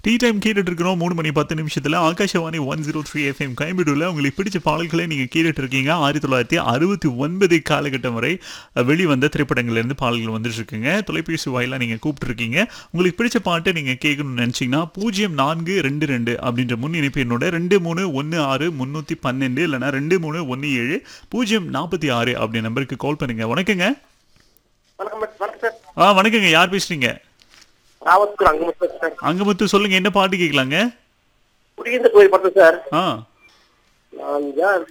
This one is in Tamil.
டீ டைம் கேட்டுட்டு இருக்கிறோம் மூணு மணி பத்து நிமிஷத்துல Akashvani one zero three FM கோயம்பேடுல உங்களுக்கு பிடிச்ச பாடல்களை நீங்க கேட்டுட்டு இருக்கீங்க ஆயிரத்தி தொள்ளாயிரத்தி அறுபத்தி ஒன்பது காலகட்டம் வரை அஹ், வெளிவந்த திரைப்படங்கள்ல இருந்து பாடல்கள் வந்துட்டு இருக்குங்க தொலைபேசி வாயிலா நீங்க கூப்பிட்டு இருக்கீங்க உங்களுக்கு பிடிச்ச பாட்டை நீங்க கேட்கணும்னு நினைச்சீங்கன்னா பூஜ்ஜியம் நான்கு ரெண்டு ரெண்டு அப்படின்ற முன் இணைப்பு என்னோட ரெண்டு மூணு ஒன்று ஆறு முந்நூற்றி பன்னெண்டு இல்லைன்னா ரெண்டு மூணு ஒன்று ஏழு பூஜ்ஜியம் நாற்பத்தி ஆறு அப்படி நம்பருக்கு கால் பண்ணுங்க வணக்கங்க வணக்கம் மேடம். வணக்கம் சார் ஆ வணக்கங்க யார் பேசுறீங்க ராவத்குர் அங்கமுத்து சார் அங்கமுத்து சொல்லுங்க என்ன பாட்டு கேட்கலாங்க குடியிருந்த கோயில் படத்தில் சார் ஆ நான் யார்